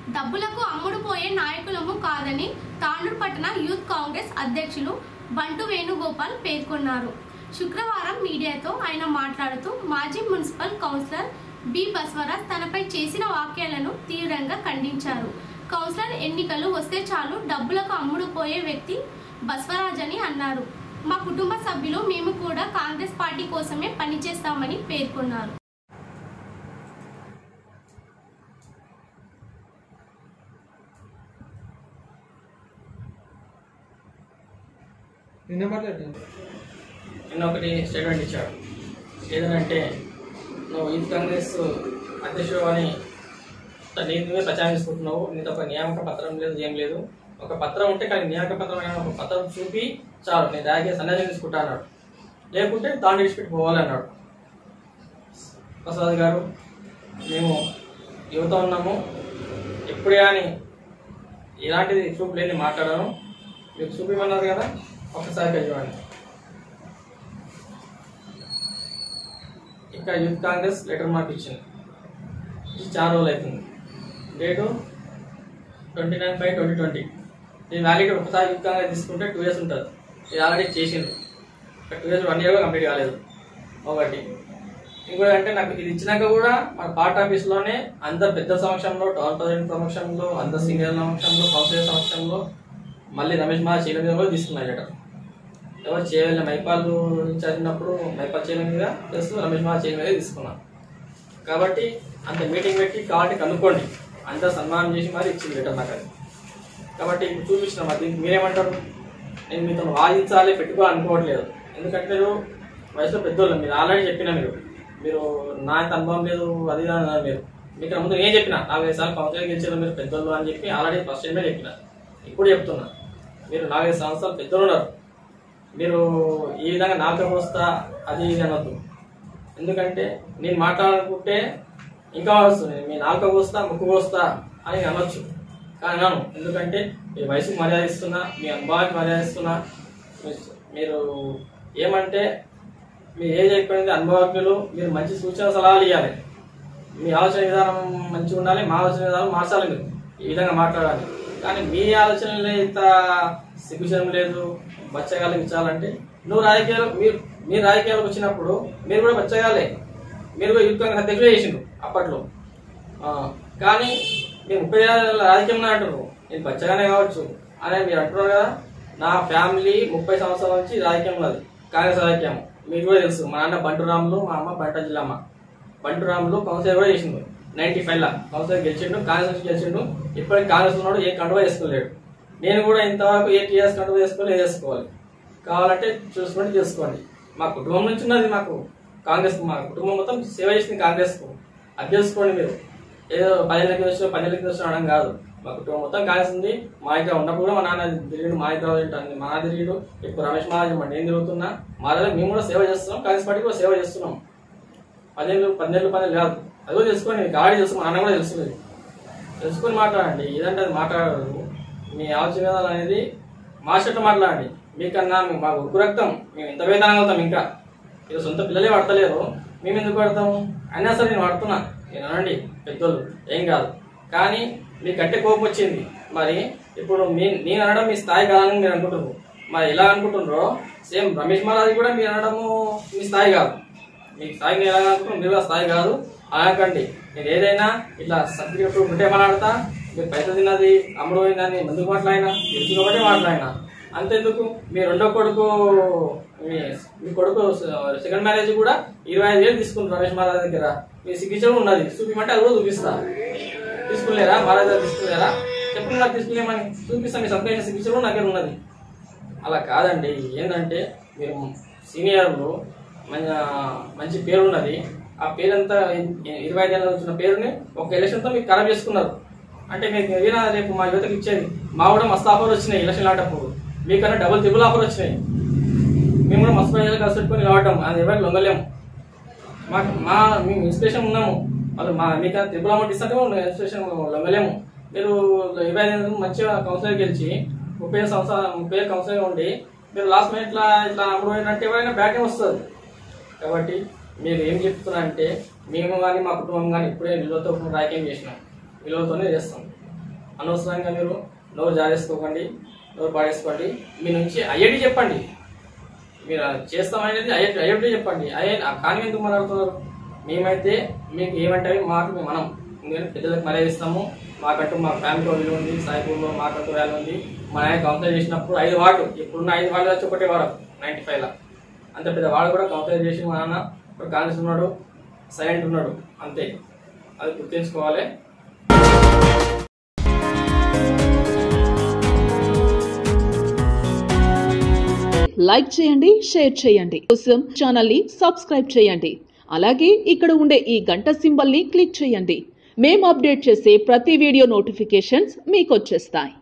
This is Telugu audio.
డబ్బులకు అమ్ముడుపోయే నాయకులము కాదని తాండూరు పట్టణ యూత్ కాంగ్రెస్ అధ్యక్షులు బంటు వేణుగోపాల్ పేర్కొన్నారు శుక్రవారం మీడియాతో ఆయన మాట్లాడుతూ మాజీ మున్సిపల్ కౌన్సిలర్ బి బస్వరాజ్ తనపై చేసిన వ్యాఖ్యలను తీవ్రంగా ఖండించారు కౌన్సిలర్ ఎన్నికలు వస్తే చాలు డబ్బులకు అమ్ముడుపోయే వ్యక్తి బస్వరాజ్ అని అన్నారు మా కుటుంబ సభ్యులు మేము కూడా కాంగ్రెస్ పార్టీ కోసమే పనిచేస్తామని పేర్కొన్నారు నిన్న మాట్లాడండి నిన్న ఒకటి స్టేట్మెంట్ ఇచ్చాడు ఏదంటే నువ్వు యూత్ కాంగ్రెస్ అధ్యక్షుడు అని నీ నువ్వే ప్రచారం చేసుకుంటున్నావు నీతో ఒక నియామక పత్రం లేదు ఏం లేదు ఒక పత్రం ఉంటే కానీ నియామక పత్రం అయినా ఒక పత్రం చూపి చాలు నేను రాజకీయ సన్యాసం తీసుకుంటా అన్నాడు లేకుంటే దాన్ని విడిచిపెట్టి పోవాలన్నాడు ప్రసాద్ గారు మేము యువత ఉన్నాము ఎప్పుడే కానీ ఎలాంటిది ప్రూఫ్ లేని మాట్లాడాను మీరు చూపిమన్నారు కదా ఒకసారి చూడండి ఇంకా యూత్ కాంగ్రెస్ లెటర్ మార్క్ ఇచ్చింది ఇది చాలా రోజులు అవుతుంది date twenty nine five twenty twenty ఇది వ్యాలిడ్ ఒకసారి యూత్ కాంగ్రెస్ తీసుకుంటే టూ ఇయర్స్ ఉంటుంది ఇది ఆల్రెడీ చేసిండ్రు two years one year complete కాలేదు ఒకటి ఇంకోటి అంటే నాకు ఇది ఇచ్చినాక కూడా మన పార్ట్ ఆఫీస్లోనే అందరు పెద్ద సమక్షంలో టౌన్ ప్రెసిడెంట్ సమక్షంలో అందరు సీనియర్ సమక్షంలో కౌన్సిలర్ సమక్షంలో మళ్ళీ రమేష్ మహా చీల మీద కూడా తీసుకున్నారు లెటర్ ఎవరు చేయలేదు మైపాల్ చదివినప్పుడు మైపాల్ చేయల మీద ప్లస్ రమేష్ మహా చేయల మీద తీసుకున్నాం కాబట్టి అంత మీటింగ్ పెట్టి కాబట్టి కనుక్కోండి అంత సన్మానం చేసి మరి ఇచ్చింది లెటర్ నాకు అది కాబట్టి ఇప్పుడు చూపించిన మరి దీనికి మీరేమంటారు నేను మీతో వాదించాలి పెట్టుకోవాలి అనుకోవట్లేదు ఎందుకంటే మీరు వయసులో పెద్దోళ్ళు మీరు ఆల్రెడీ చెప్పిన మీరు మీరు నా అంత అనుభవం లేదు అది ఇది అన్నారు మీరు మీకు ముందు నేను చెప్పిన నాలుగైదు సార్లు కౌన్సిలర్ గెలిచారు మీరు పెద్దోళ్ళు అని చెప్పి ఆల్రెడీ ఫస్ట్ టైమే చెప్పిన ఇప్పుడు చెప్తున్నా మీరు నాలుగైదు సంవత్సరాలు పెద్దోళ్ళు ఉన్నారు మీరు ఈ విధంగా నాలుక వస్తా అది ఇది అనొద్దు ఎందుకంటే నేను మాట్లాడాలనుకుంటే ఇంకా వస్తుంది మీ నాలుక కోస్తా ముక్కు కోస్తా అని అనొచ్చు కానీ అన్నాను ఎందుకంటే మీ వయసుకు మర్యాద ఇస్తున్నా మీ అనుభవానికి మర్యాద ఇస్తున్నా మీ- మీరు ఏమంటే మీ ఏజ్ అయిపోయింది అనుభవజ్ఞులు మీరు మంచి సూచన సలహాలు ఇవ్వాలి మీ ఆలోచన విధానం మంచిగా ఉండాలి మా ఆలోచన విధానం మార్చాలి మీరు ఈ విధంగా మాట్లాడాలి కానీ మీ ఆలోచనలే ఇంత సిగ్గుచనం లేదు బచ్చగాలు ఇచ్చాలంటే నువ్వు రాజకీయాలు మీరు మీరు రాజకీయాలకు వచ్చినప్పుడు మీరు కూడా బచ్చగాలే మీరు కూడా యూత్ కాంగ్రెస్ అధ్యక్షుడే చేసిండు అప్పట్లో ఆ, కానీ మీరు ముప్పై ఏళ్ళ రాజకీయంలో అంటారు నేను బచ్చగానే కావచ్చు అని మీరు అంటున్నారు కదా నా ఫ్యామిలీ ముప్పై సంవత్సరాల నుంచి రాజకీయం ఉన్నది కాంగ్రెస్ రాజకీయం మీకు కూడా తెలుసు మా నాన్న బంటురాములు మా అమ్మ బంట జిల్లమ్మ బంటురాములు కౌన్సిలర్ కూడా చేసిండు నైన్టీ ఫైవ్ లా కౌన్సిలర్ గెలిచిండు కాంగ్రెస్ నుంచి గెలిచిండు ఇప్పటికి కాంగ్రెస్ ఉన్నాడు ఏ కండువా వేసుకోలేడు నేను కూడా ఇంతవరకు ఏ టీఆర్ఎస్ కండువా వేసుకోవాలి ఏది వేసుకోవాలి కావాలంటే చూసుకుంటే చేసుకోండి మా కుటుంబం నుంచి ఉన్నది మాకు కాంగ్రెస్ మా కుటుంబం మొత్తం సేవ చేసింది కాంగ్రెస్ కు అది తెలుసుకోండి మీరు ఏదో పదేళ్ళకి వచ్చిన పదేళ్ళకి వచ్చిన అనడం కాదు మా కుటుంబం మొత్తం కాంగ్రెస్ ఉంది మా దగ్గర ఉన్నప్పుడు కూడా మా నాన్న తిరిగి మా దగ్గర తింటాను మా నాన్న తిరిగిడు ఇప్పుడు రమేష్ మహారాజ్ మా నేను తిరుగుతున్నా మా దగ్గర మేము కూడా సేవ చేస్తున్నాం కాంగ్రెస్ పార్టీ కూడా సేవ చేస్తున్నాం పదేళ్ళు పన్నెండు పన్నెండు కాదు అది కూడా తెలుసుకోండి మీకు ఆడి తెలుసు మా అన్న కూడా తెలుస్తుంది తెలుసుకొని మాట్లాడండి ఏదంటే అది మాట్లాడరు మీ ఆలోచన విధానం అనేది మార్చేట్టు మాట్లాడండి మీకన్నా మీ- మా ఉక్కు రక్తం మేము ఎంత వేదనగా అవుతాం ఇంకా ఇది సొంత పిల్లలే పడతలేరు మేము ఎందుకు పడతాము అయినా సరే నేను పడుతున్నా నేను అనండి పెద్దోళ్ళు ఏం కాదు కానీ మీకంటే కోపం వచ్చింది మరి ఇప్పుడు మీ నేను అనడం మీ స్థాయి కాదని మీరు అనుకుంటున్నారు మరి ఎలా అనుకుంటున్నారో సేమ్ రమేష్ మహారాజ్ కూడా మీరు అనడము మీ స్థాయి కాదు మీ స్థాయి మీరు ఎలా అనుకుంటున్నారు మీరు ఆ స్థాయి కాదు అనకండి నేను ఏదైనా ఇట్లా సర్టిఫికేట్ ఉంటే మాట్లాడతా మీరు పైసలు తిన్నది అమ్ముడు పోయిందని ఎందుకు మాట్లాడినా తెలుసు కాబట్టి మాట్లాడినా అంతెందుకు మీ రెండో కొడుకు మీ మీ కొడుకు సెకండ్ మ్యారేజ్ కూడా ఇరవై ఐదు వేలు తీసుకుంటారు రమేష్ మహారాజ్ దగ్గర మీ సిగ్నేచర్ ఉన్నది చూపిమంటే అది కూడా చూపిస్తా తీసుకులేరా మహారాజ్ గారు తీసుకులేరా చెప్పండి నాకు తీసుకులేమని చూపిస్తా మీ సంతకమైన సిగ్నేచర్ కూడా నా దగ్గర ఉన్నది అలా కాదండి ఏంటంటే మీరు సీనియర్లు మన మంచి పేరు ఉన్నది ఆ పేరంతా ఇరవై ఐదు ఏళ్ళ వచ్చిన పేరుని ఒక ఎలక్షన్తో మీకు ఖరాబ్ చేసుకున్నారు అంటే మీకు ఏదైనా రేపు మా యువతకు ఇచ్చేది మా కూడా మస్తు ఆఫర్ వచ్చినాయి ఎలక్షన్ ఆటప్పుడు మీకన్నా డబుల్ త్రిబుల్ ఆఫర్ వచ్చినాయి మేము కూడా మస్తు ప్రజలు కలిసి పెట్టుకొని రావటం అది ఎవరికి లొంగలేము మాకు మా మేము ఇన్స్పిరేషన్ ఉన్నాము వాళ్ళు మా మీకు త్రిపుల అమౌంట్ ఇస్తుంటే మేము ఇన్స్పిరేషన్ లొంగలేము మీరు ఇరవై ఐదు మంచిగా కౌన్సిలర్ గెలిచి ముప్పై ఐదు సంవత్సరాలు ముప్పై ఐదు కౌన్సిలర్ ఉండి మీరు లాస్ట్ మినిట్ ఇట్లా ఇట్లా అమ్ముడు పోయినట్టు ఎవరైనా బ్యాటింగ్ వస్తుంది కాబట్టి మీరు ఏం చెప్తున్నా అంటే మేము కానీ మా కుటుంబం కానీ ఇప్పుడే విలువతో రాజకీయం చేసినాం విలువతోనే చేస్తాం అనవసరంగా మీరు నోరు జారేసుకోకండి నోరు పాడేసుకోండి మీ నుంచి అయ్యడి చెప్పండి మీరు చేస్తామనేది అయ్యటి అయ్యటి చెప్పండి అయ్యే కానీ ఎందుకు మాట్లాడుతున్నారు మేమైతే మీకు ఏమంటే అవి మాకు మేము మనం ఎందుకంటే పెద్దలకు మర్యాద ఇస్తాము మాకంటూ మా ఫ్యామిలీ విలువ ఉంది సాయిపూర్లో మాకంటూ వాల్యూ ఉంది మా ఆయన కౌన్సిలర్ చేసినప్పుడు ఐదు వార్డు ఇప్పుడున్న ఐదు వార్డు వచ్చి ఒకటే వాడు నైన్టీ ఫైవ్లో అంత పెద్ద వాడు కూడా కౌన్సిలర్ చేసి మా నాన్న ఇప్పుడు కాంగ్రెస్ ఉన్నాడు సైలెంట్ ఉన్నాడు అంతే అది గుర్తుంచుకోవాలి లైక్ చేయండి షేర్ చేయండి కోసం ఛానల్ ని సబ్స్క్రైబ్ చేయండి అలాగే ఇక్కడ ఉండే ఈ గంట సింబల్ ని క్లిక్ చేయండి మేము అప్డేట్ చేసే ప్రతి వీడియో నోటిఫికేషన్స్ మీకు వచ్చేస్తాయి